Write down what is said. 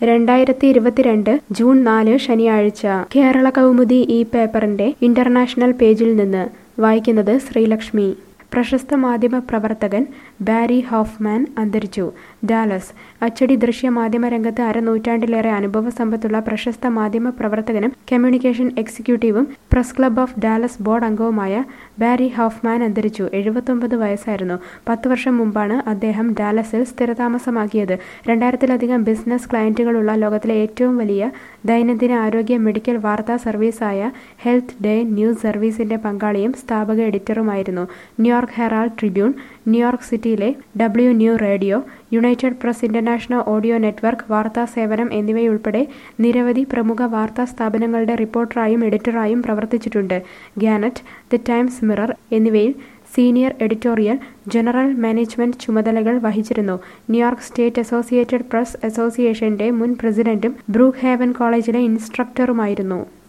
രണ്ടായിരത്തി ഇരുപത്തിരണ്ട് ജൂൺ നാല് ശനിയാഴ്ച കേരള കൗമുദി ഈ പേപ്പറിന്റെ ഇന്റർനാഷണൽ പേജിൽ നിന്ന് വായിക്കുന്നത് ശ്രീലക്ഷ്മി പ്രശസ്ത മാധ്യമ പ്രവർത്തകൻ ബാരി ഹോഫ്മാൻ അന്തരിച്ചു ഡാലസ് അച്ചടി ദൃശ്യ മാധ്യമ രംഗത്ത് അരനൂറ്റാണ്ടിലേറെ അനുഭവ സമ്പത്തുള്ള പ്രശസ്ത മാധ്യമ പ്രവർത്തകനും കമ്മ്യൂണിക്കേഷൻ എക്സിക്യൂട്ടീവും press club of Dallas board അംഗവുമായ ബാരി ഹോഫ്മാൻ അന്തരിച്ചു എഴുപത്തൊമ്പത് വയസ്സായിരുന്നു പത്ത് വർഷം മുമ്പാണ് അദ്ദേഹം ഡാലസിൽ സ്ഥിരതാമസമാക്കിയത് രണ്ടായിരത്തിലധികം ബിസിനസ് ക്ലയന്റുകളുള്ള ലോകത്തിലെ ഏറ്റവും വലിയ ദൈനംദിന ആരോഗ്യ മെഡിക്കൽ വാർത്താ സർവീസായ ഹെൽത്ത് ഡേ ന്യൂസ് സർവീസിന്റെ പങ്കാളിയും സ്ഥാപക എഡിറ്ററുമായിരുന്നു ന്യൂയോർക്ക് ഹെറാൾഡ് ട്രിബ്യൂൺ ന്യൂയോർക്ക് സിറ്റിയിലെ W new radio United Press International audio network വാർത്താ സേവനം എന്നിവയുൾപ്പെടെ നിരവധി പ്രമുഖ വാർത്താ സ്ഥാപനങ്ങളുടെ റിപ്പോർട്ടറായും എഡിറ്ററായും പ്രവർത്തിച്ചിട്ടുണ്ട് ഗാനറ്റ് ദി ടൈംസ് മിറർ എന്നിവയിൽ സീനിയർ എഡിറ്റോറിയൽ ജനറൽ മാനേജ്മെന്റ് ചുമതലകൾ വഹിച്ചിരുന്നു ന്യൂയോർക്ക് സ്റ്റേറ്റ് അസോസിയേറ്റഡ് പ്രസ് അസോസിയേഷന്റെ മുൻ പ്രസിഡന്റും ബ്രൂക്ക് ഹേവൻ കോളേജിലെ ഇൻസ്ട്രക്ടറുമായിരുന്നു